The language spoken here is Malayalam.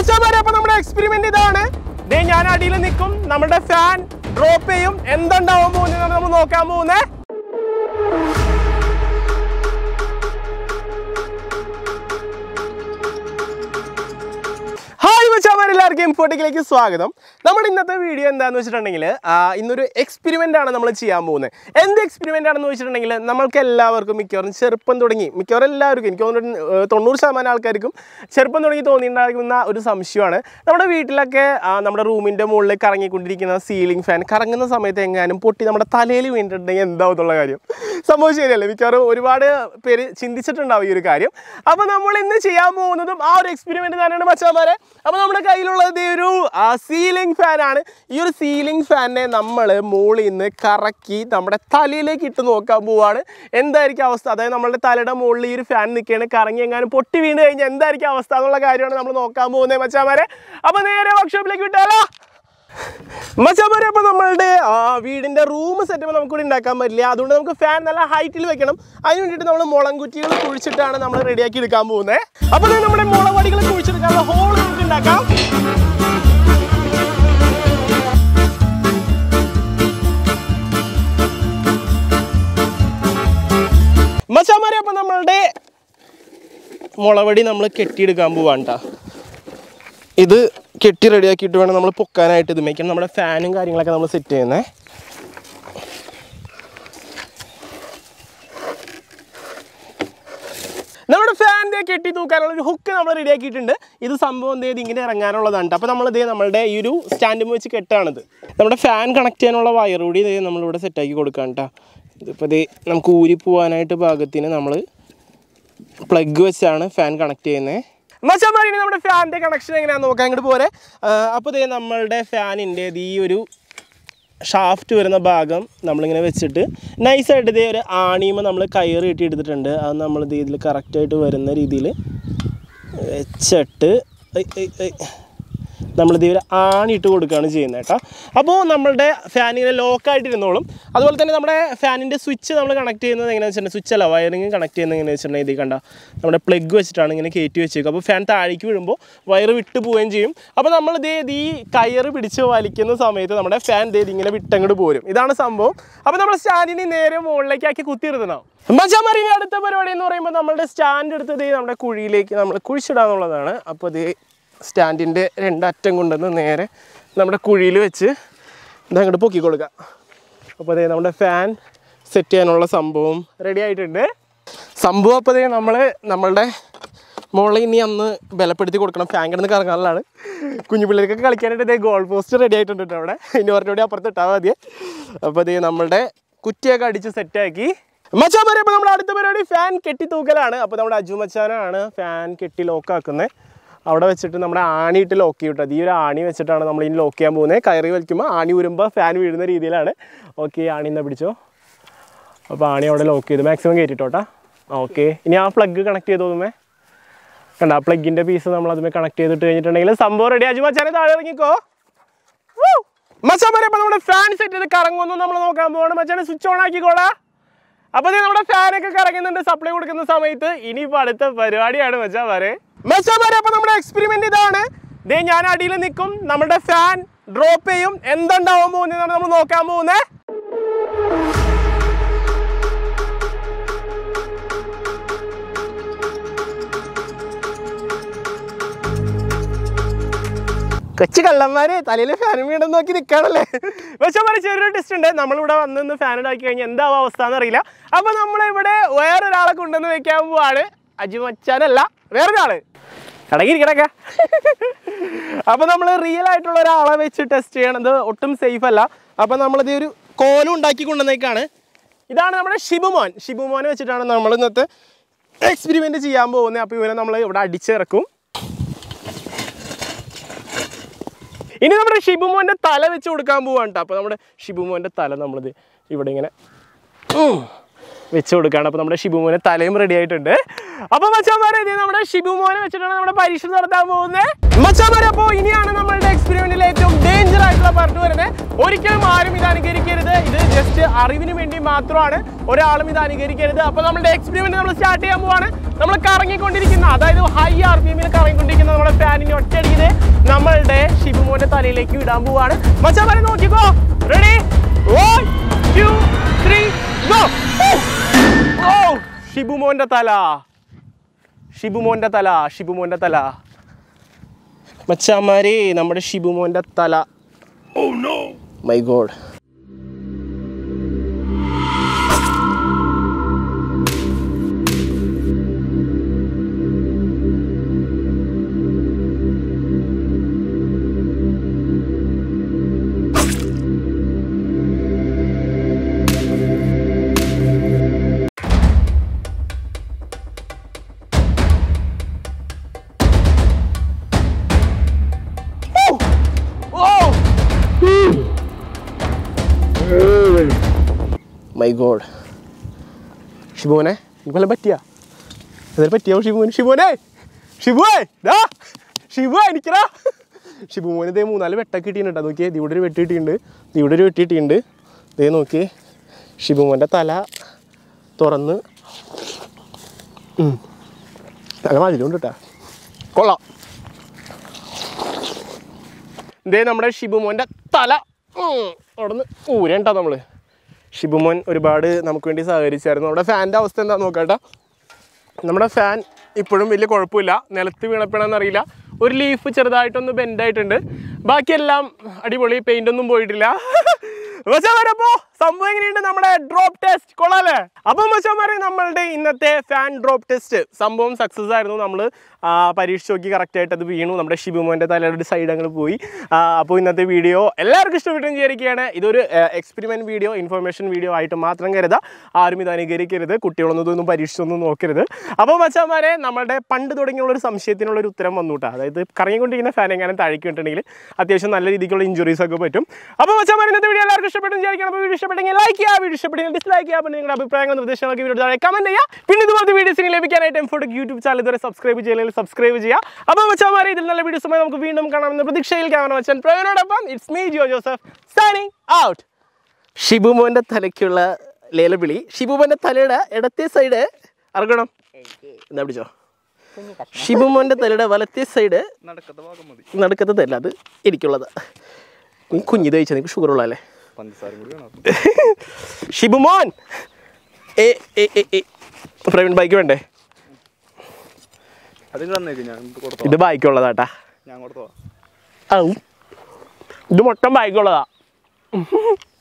മച്ചാമാരെ അപ്പൊ നമ്മുടെ എക്സ്പെരിമെന്റ് ഇതാണ് ദേ ഞാൻ അടിയിൽ നിൽക്കും നമ്മുടെ ഫാൻ ഡ്രോപ്പ് ചെയ്യും എന്തുണ്ടാവാൻ പോകുന്നതാണ് നമ്മൾ നോക്കാൻ പോകുന്നേ ഹായ് മച്ചാമാരെല്ലാവർക്കും ഇൻഫോട്ടിക്കിലേക്ക് സ്വാഗതം നമ്മുടെ ഇന്നത്തെ വീഡിയോ എന്താണെന്ന് വെച്ചിട്ടുണ്ടെങ്കിൽ ആ, ഇന്നൊരു എക്സ്പെരിമെൻ്റ് ആണ് നമ്മൾ ചെയ്യാൻ പോകുന്നത് എന്ത് എക്സ്പെരിമെൻ്റ് ആണെന്ന് വെച്ചിട്ടുണ്ടെങ്കിൽ നമ്മൾക്ക് എല്ലാവർക്കും മിക്കവാറും ചെറുപ്പം തുടങ്ങി മിക്കവാറും എല്ലാവർക്കും എനിക്ക് തോന്നുന്നു ഏർ, തൊണ്ണൂറ് ശതമാനം ആൾക്കാർക്കും ചെറുപ്പം തുടങ്ങി തോന്നിയിട്ടുണ്ടാകുന്ന ഒരു സംശയമാണ് നമ്മുടെ വീട്ടിലൊക്കെ ആ, നമ്മുടെ റൂമിൻ്റെ മുകളിൽ കറങ്ങിക്കൊണ്ടിരിക്കുന്ന സീലിംഗ് ഫാൻ കറങ്ങുന്ന സമയത്ത് എങ്ങാനും പൊട്ടി നമ്മുടെ തലയിൽ വീണിട്ടുണ്ടെങ്കിൽ എന്താവത്തുള്ള കാര്യം സംഭവം ശരിയല്ലേ മിക്കവാറും ഒരുപാട് പേര് ചിന്തിച്ചിട്ടുണ്ടാവും ഈ ഒരു കാര്യം അപ്പോൾ നമ്മൾ ഇന്ന് ചെയ്യാൻ പോകുന്നതും ആ ഒരു എക്സ്പെരിമെൻറ്റ് തന്നെയാണ് മച്ചാമാരെ അപ്പോൾ നമ്മുടെ കയ്യിലുള്ളത് ഈ ഒരു സീലിംഗ് ഫാനാണ് ഈ ഒരു സീലിംഗ് ഫാനിനെ നമ്മൾ മുകളിൽ നിന്ന് കറക്കി നമ്മുടെ തലയിലേക്ക് ഇട്ട് നോക്കാൻ പോവാണ് എന്തായിരിക്കും അവസ്ഥ അതായത് നമ്മുടെ തലയുടെ മുകളിൽ ഈ ഒരു ഫാൻ നിൽക്കുകയാണ് കറങ്ങി എങ്ങാനും പൊട്ടി വീണ് കഴിഞ്ഞാൽ എന്തായിരിക്കും അവസ്ഥ എന്നുള്ള കാര്യമാണ് നമ്മൾ നോക്കാൻ പോകുന്നത് മച്ചാമാരെ അപ്പോൾ നേരെ വർക്ക്ഷോപ്പിലേക്ക് വിട്ടാലോ മച്ചാമാരെ അപ്പോൾ നമ്മളുടെ ആ, വീടിന്റെ റൂം സെറ്റപ്പ് നമുക്ക് ഇവിടെ ഉണ്ടാക്കാൻ പറ്റില്ല അതുകൊണ്ട് നമുക്ക് ഫാൻ നല്ല ഹൈറ്റിൽ വെക്കണം അതിന് വേണ്ടിയിട്ട് നമ്മൾ മുളം കുറ്റികൾ കുഴിച്ചിട്ടാണ് നമ്മൾ റെഡിയാക്കി എടുക്കാൻ പോകുന്നത് അപ്പോൾ ദേ നമ്മുടെ മുളവടികൾ കുഴിച്ചെടുക്കാനുള്ള ഹോൾ നമുക്ക് ഉണ്ടാക്കാം മച്ചാമാരെ അപ്പോൾ നമ്മളുടെ മുളവടി നമ്മൾ കെട്ടിയെടുക്കാൻ പോവാണ് ട്ടാ. ഇത് കെട്ടി റെഡിയാക്കിയിട്ട് വേണം നമ്മൾ പൊക്കാനായിട്ട് ഇത് മേക്കണം നമ്മുടെ ഫാനും കാര്യങ്ങളൊക്കെ നമ്മൾ സെറ്റ് ചെയ്യുന്നത് നമ്മുടെ ഫാനിൻ്റെ കെട്ടി തൂക്കാനുള്ള ഒരു ഹുക്ക് നമ്മൾ റെഡിയാക്കിയിട്ടുണ്ട് ഇത് സംഭവം എന്തേ ഇങ്ങനെ ഇറങ്ങാനുള്ളതാണ് അപ്പോൾ നമ്മൾ ഇതേ നമ്മളുടെ ഈ ഒരു സ്റ്റാൻഡും വെച്ച് കെട്ടാണിത് നമ്മുടെ ഫാൻ കണക്ട് ചെയ്യാനുള്ള വയർ കൂടി ഇതേ നമ്മളിവിടെ സെറ്റാക്കി കൊടുക്കാം കേട്ടോ ഇതിപ്പോൾ ഇതേ നമുക്ക് ഊരി പോകാനായിട്ട് പാകത്തിന് നമ്മൾ പ്ലഗ് വെച്ചാണ് ഫാൻ കണക്ട് ചെയ്യുന്നത് മച്ചാമാരി നമ്മുടെ ഫാനിൻ്റെ കണക്ഷൻ എങ്ങനെയാണെന്ന് നോക്കാം ഇങ്ങോട്ട് പോരെ അപ്പോൾ ഇതേ നമ്മളുടെ ഫാനിൻ്റെ ഈ ഒരു ഷാഫ്റ്റ് വരുന്ന ഭാഗം നമ്മളിങ്ങനെ വെച്ചിട്ട് നൈസായിട്ട് ഇതേ ഒരു ആണിയുമ്പോൾ നമ്മൾ കയറ് കെട്ടി എടുത്തിട്ടുണ്ട് അത് നമ്മൾ ഇതിൽ കറക്റ്റായിട്ട് വരുന്ന രീതിയിൽ വെച്ചിട്ട് ഐ, ഐ, ഐ. നമ്മളിത് ഒരു ആണി ഇട്ട് കൊടുക്കുകയാണ് ചെയ്യുന്നത് കേട്ടോ അപ്പോൾ നമ്മളുടെ ഫാൻ ഇങ്ങനെ ലോക്കായിട്ട് ഇരുന്നോളും അതുപോലെ തന്നെ നമ്മുടെ ഫാനിൻ്റെ സ്വിച്ച് നമ്മൾ കണക്ട് ചെയ്യുന്നത് എങ്ങനെയാണെന്ന് വെച്ചിട്ടുണ്ടെങ്കിൽ സ്വിച്ച് അല്ല വയറിങ് കണക്ട് ചെയ്യുന്നത് എങ്ങനെയാണെന്ന് വെച്ചിട്ടുണ്ടെങ്കിൽ ഇത് കണ്ട നമ്മുടെ പ്ലഗ് വെച്ചിട്ടാണ് ഇങ്ങനെ കയറ്റി വെച്ചേക്കുക അപ്പോൾ ഫാൻ താഴേക്ക് വീഴുമ്പോൾ വയറ് വിട്ട് പോവുകയും ചെയ്യും അപ്പോൾ നമ്മൾ ഇതേ ഇത് ഈ കയറ് പിടിച്ച് വലിക്കുന്ന സമയത്ത് നമ്മുടെ ഫാൻ ഇതേ ഇതിങ്ങനെ വിട്ടങ്ങോട്ട് പോരും ഇതാണ് സംഭവം അപ്പോൾ നമ്മൾ സ്റ്റാൻഡിനെ നേരെ മുകളിലേക്ക് ആക്കി കുത്തിയിരുത്തണം മച്ചാമറിനി അടുത്ത പരിപാടി എന്ന് പറയുമ്പോൾ നമ്മുടെ സ്റ്റാൻഡ് എടുത്തത് നമ്മുടെ കുഴിയിലേക്ക് നമ്മൾ കുഴിച്ചിടാന്നുള്ളതാണ് അപ്പോൾ ഇത് സ്റ്റാൻഡിൻ്റെ രണ്ടറ്റം കൊണ്ടുവന്ന് നേരെ നമ്മുടെ കുഴിയിൽ വെച്ച് ഇതങ്ങോട്ട് പൊക്കി കൊടുക്കാം അപ്പോൾ അതേ നമ്മുടെ ഫാൻ സെറ്റ് ചെയ്യാനുള്ള സംഭവം റെഡി ആയിട്ടുണ്ട് സംഭവം അപ്പോൾ അതേ നമ്മൾ നമ്മളുടെ മോളെ ഇനി അന്ന് ബലപ്പെടുത്തി കൊടുക്കണം ഫാൻ കിടന്ന് കറങ്ങാനുള്ളതാണ് കുഞ്ഞു പിള്ളേർക്കൊക്കെ കളിക്കാനായിട്ട് ഇതേ ഗോൾ പോസ്റ്റ് റെഡി ആയിട്ടുണ്ട് കേട്ടോ അവിടെ ഇനി പറഞ്ഞ അപ്പുറത്ത് ഇട്ടാൽ മതിയെ അപ്പോൾ അതേ നമ്മളുടെ കുറ്റിയൊക്കെ അടിച്ച് സെറ്റാക്കി മച്ചാൻ പറയാം അപ്പോൾ നമ്മുടെ അടുത്ത പരിപാടി ഫാൻ കെട്ടി തൂക്കലാണ് അപ്പോൾ നമ്മുടെ അജു മച്ചാനാണ് ഫാൻ കെട്ടി ലോക്കാക്കുന്നത് അവിടെ വെച്ചിട്ട് നമ്മുടെ ആണി ഇട്ട് ലോക്ക് ചെയ്യും ഈ ഒരു ആണി വെച്ചിട്ടാണ് നമ്മൾ ഇനി ലോക്ക് ചെയ്യാൻ പോകുന്നത് കയറി വലിക്കുമ്പോൾ ആണി ഊരുമ്പോൾ ഫാൻ വീഴുന്ന രീതിയിലാണ് ഓക്കെ ആണി എന്നാ പിടിച്ചോ അപ്പോൾ ആണി അവിടെ ലോക്ക് ചെയ്ത് മാക്സിമം കയറ്റിട്ടോട്ടാ ഓക്കെ ഇനി ആ പ്ലഗ് കണക്ട് ചെയ്ത് തോന്നുമേ കണ്ട ആ പ്ലഗിൻ്റെ പീസ് നമ്മൾ അതുമേ കണക്ട് ചെയ്തിട്ട് കഴിഞ്ഞിട്ടുണ്ടെങ്കിൽ സംഭവം റെഡി അജു മച്ചാനെ താഴെ ഇറങ്ങിക്കോ മച്ചാൻ പറയാം നമ്മുടെ ഫാൻ സെറ്റ് ചെയ്ത് കറങ്ങുമെന്ന് നമ്മൾ നോക്കാൻ പോവാണ് മച്ചാനെ സ്വിച്ച് ഓൺ ആക്കിക്കോളാ അപ്പൊ ദേ നമ്മുടെ ഫാനൊക്കെ കറങ്ങുന്നുണ്ട് സപ്ലൈ കൊടുക്കുന്ന സമയത്ത് ഇനിയിപ്പോ അടുത്ത പരിപാടിയാണ് മച്ചാ പറയേ മച്ചാ പറയാ അപ്പൊ നമ്മുടെ എക്സ്പെരിമെന്റ് ഇതാണ് ദേ ഞാൻ അടിയിൽ നിൽക്കും നമ്മുടെ ഫാൻ ഡ്രോപ്പ് ചെയ്യും എന്തുണ്ടാവാൻ പോകുന്നതാണ് നമ്മൾ നോക്കാൻ പോകുന്നത് കൊച്ചു കള്ളന്മാര് തലയിൽ ഫാൻ വീണ്ടും നോക്കി നിൽക്കാണല്ലേ പക്ഷെ പറഞ്ഞ ചെറിയൊരു ടെസ്റ്റ് ഉണ്ട് നമ്മളിവിടെ വന്നൊന്ന് ഫാൻ ഇടാക്കി കഴിഞ്ഞാൽ എന്താവും അവസ്ഥ എന്നറിയില്ല അപ്പൊ നമ്മളിവിടെ വേറൊരാളെ കൊണ്ടുവന്ന് വെക്കാൻ പോവാണ് അജിമച്ചാനല്ല വേറൊരാള് കടകിരിക്കണക്ക അപ്പൊ നമ്മൾ റിയൽ ആയിട്ടുള്ള ഒരാളെ വെച്ച് ടെസ്റ്റ് ചെയ്യണത് ഒട്ടും സേഫ് അല്ല അപ്പൊ നമ്മളിത് ഒരു കോലും ഉണ്ടാക്കി കൊണ്ടുവന്നേക്കാണ് ഇതാണ് നമ്മുടെ ഷിബുമോൻ ഷിബുമോനെ വെച്ചിട്ടാണ് നമ്മൾ ഇന്നത്തെ എക്സ്പെരിമെന്റ് ചെയ്യാൻ പോകുന്നത് അപ്പോൾ ഇവനെ നമ്മൾ ഇവിടെ അടിച്ചിറക്കും ഇനി നമ്മുടെ ഷിബുമോന്റെ തല വെച്ച് കൊടുക്കാൻ പോവാണ് കേട്ടോ അപ്പോൾ നമ്മുടെ ഷിബുമോന്റെ തല നമ്മളിത് ഇവിടെ ഇങ്ങനെ ഉം വെച്ച് കൊടുക്കുകയാണ് അപ്പോൾ നമ്മുടെ ഷിബുമോനെ തലയും റെഡി ആയിട്ടുണ്ട് അപ്പോൾ മച്ചാമാരെ ഇത് നമ്മുടെ ഷിബുമോനെ വെച്ചിട്ടാണ് നമ്മുടെ പരീക്ഷ നടത്താൻ പോകുന്നത് മച്ചാമാരെ അപ്പോൾ ഇനിയാണ് നമ്മളുടെ എക്സ്പെരിമെന്റിൽ ഏറ്റവും ഡേഞ്ചർ ആയിട്ടുള്ള പാർട്ട് വരുന്നത് ഒരിക്കലും ആരും ഇത് അനുകരിക്കരുത് ഇത് ജസ്റ്റ് അറിവിന് വേണ്ടി മാത്രമാണ് ഒരാളും ഇത് അനുകരിക്കരുത് അപ്പോൾ നമ്മുടെ എക്സ്പെരിമെന്റ് നമ്മൾ സ്റ്റാർട്ട് ചെയ്യാൻ പോവാണ് നമ്മൾ കറങ്ങിക്കൊണ്ടിരിക്കുന്ന അതായത് ഹൈ ആർ പി എമ്മിൽ കറങ്ങിക്കൊണ്ടിരിക്കുന്ന നമ്മുടെ ഫാനിനെ ഒറ്റയടിക്കുന്നത് തലയിലേക്ക് ഇടാൻ പോവാണ് മച്ചാമാരെ നോക്കിക്കോ ready one two three go ഓ ഷിബുമോന്റെ തല ഷിബുമോന്റെ തല ഷിബുമോന്റെ തല മച്ചാമാരെ നമ്മുടെ ഷിബുമോന്റെ തല oh no my god my god ഷിബുവിനെ ഇവളെ പറ്റിയ അതിന് പറ്റിയോ ഷിബുവിന് ഷിബുവിനെ ഷിബുവേ ഡാ ഷിബു എനിക്കടാ ഷിബുമോന് ഇതേ മൂന്നാല് വെട്ടൊക്കെ കിട്ടിയിട്ടുണ്ട് നോക്കിയേ ദേ ഇവിടെ ഒരു വെട്ട് കിട്ടിയിട്ടുണ്ട് ദേ ഇവിടെ ഒരു വെട്ട് കിട്ടിയിട്ടുണ്ട് ദേ നോക്കിയേ ഷിബുമോൻ്റെ തല തുറന്ന് ഉം. നല്ല മതിലുണ്ട് കേട്ടാ കൊള്ളാം ഇതേ നമ്മുടെ ഷിബുമോൻ്റെ തല ഉം, അവിടുന്ന് ഊരണ്ടാ നമ്മള് ഷിബുമോൻ ഒരുപാട് നമുക്ക് വേണ്ടി സഹകരിച്ചായിരുന്നു നമ്മുടെ ഫാൻ്റെ അവസ്ഥ എന്താ നോക്കട്ടെ നമ്മുടെ ഫാൻ ഇപ്പോഴും വലിയ കുഴപ്പമില്ല നിലത്ത് വീണപ്പോഴാണെന്ന് അറിയില്ല ഒരു ലീഫ് ചെറുതായിട്ടൊന്ന് ബെൻഡായിട്ടുണ്ട് ബാക്കിയെല്ലാം അടിപൊളി പെയിന്റ് ഒന്നും പോയിട്ടില്ല മച്ചാമാരപ്പോ സംഭവം എങ്ങനെയുണ്ട് നമ്മുടെ ഡ്രോപ്പ് ടെസ്റ്റ് കൊള്ളാല്ലേ അപ്പം മച്ചാമാരെ നമ്മളുടെ ഇന്നത്തെ ഫാൻ ഡ്രോപ്പ് ടെസ്റ്റ് സംഭവം സക്സസ് ആയിരുന്നു നമ്മൾ പരീക്ഷ നോക്കി കറക്റ്റ് ആയിട്ട് അത് വീണു നമ്മുടെ ഷിബുമോൻ്റെ തലയുടെ സൈഡ് അങ്ങോട്ട് പോയി അപ്പോൾ ഇന്നത്തെ വീഡിയോ എല്ലാവർക്കും ഇഷ്ടപ്പെട്ടെന്ന് വിചാരിക്കുകയാണ് ഇതൊരു എക്സ്പെരിമെൻറ്റ് വീഡിയോ ഇൻഫർമേഷൻ വീഡിയോ ആയിട്ട് മാത്രം കരുതുക ആരും ഇത് അനുകരിക്കരുത് കുട്ടികളൊന്നും ഇതൊന്നും പരീക്ഷിച്ചൊന്നും നോക്കരുത് അപ്പോൾ മച്ചാമാരെ നമ്മുടെ പണ്ട് തുടങ്ങിയുള്ള ഒരു സംശയത്തിനുള്ള ഒരു ഉത്തരം വന്നു കേട്ടോ അതായത് കറങ്ങിക്കൊണ്ടിരിക്കുന്ന ഫാൻ എങ്ങനെ താഴേക്ക് വിട്ടിട്ടുണ്ടെങ്കിൽ അത്യാവശ്യം നല്ല രീതിക്കുള്ള ഇഞ്ചുറീസ് ഒക്കെ പറ്റും അപ്പോൾ മച്ചാമാരെ ഇന്നത്തെ വീഡിയോ എല്ലാവർക്കും ഇഷ്ടപ്പെട്ടു വിചാരിക്കണം അപ്പോൾ വീഡിയോ ഇഷ്ടപ്പെട്ടെങ്കിൽ ലൈക്ക് ചെയ്യുക വീഡിയോ ഇഷ്ടപ്പെട്ടെങ്കിൽ ഡിസ്ലൈക്ക് ചെയ്യുക പിന്നെ നിങ്ങളുടെ അഭിപ്രായങ്ങൾ നിർദ്ദേശങ്ങളൊക്കെ വീഡിയോ താഴെ കമൻറ്റ് ചെയ്യുക പിന്നെ ഇതുപോലത്തെ വീഡിയോസിന് ലഭിക്കാനായിട്ട് എം ഫോട്ടോ യൂട്യൂബ് ചാനൽ ഇതുവരെ സബ്സ്ക്രൈബ് ചെയ്യണമെങ്കിൽ സബ്സ്ക്രൈബ് ചെയ്യുക അപ്പോൾ മച്ചാമാരെ ഇതിൽ നല്ല വീഡിയോസുമായി നമുക്ക് വീണ്ടും കാണാമെന്ന പ്രതീക്ഷയിൽ ക്യാമറ വെച്ചാൽ പ്രയോനോടൊപ്പം it's me Geo Joseph signing out ഷിബുമോൻ്റെ തലയ്ക്കുള്ള ലേലവിളി ഷിബുമോൻ്റെ തലയുടെ ഇടത്തെ സൈഡ് അറക്കണം എന്താ പിടിച്ചോ ഷിബുമോൻ്റെ തലയുടെ വലത്തെ സൈഡ് നടക്കത്ത ഭാഗം മതി നടുക്കത്തതല്ല അത് എനിക്കുള്ളത് നീ കുഞ്ഞിത് കഴിച്ചാൽ നിനക്ക് ഷുഗർ ഉള്ളതല്ലേ പഞ്ചസാര കൂടി വേണം ഷിബുമോൻ ഏ ഏ ഏ ഏ പ്രവീൺ ബൈക്ക് വേണ്ടേ അത് തന്നേക്ക് ഞാൻ ഇത് കൊടുത്തോ ഇത് ബൈക്കുള്ളതാട്ടാ ഞാൻ കൊടുത്തോ ഔ ഇത് മൊത്തം ബൈക്കുള്ളതാ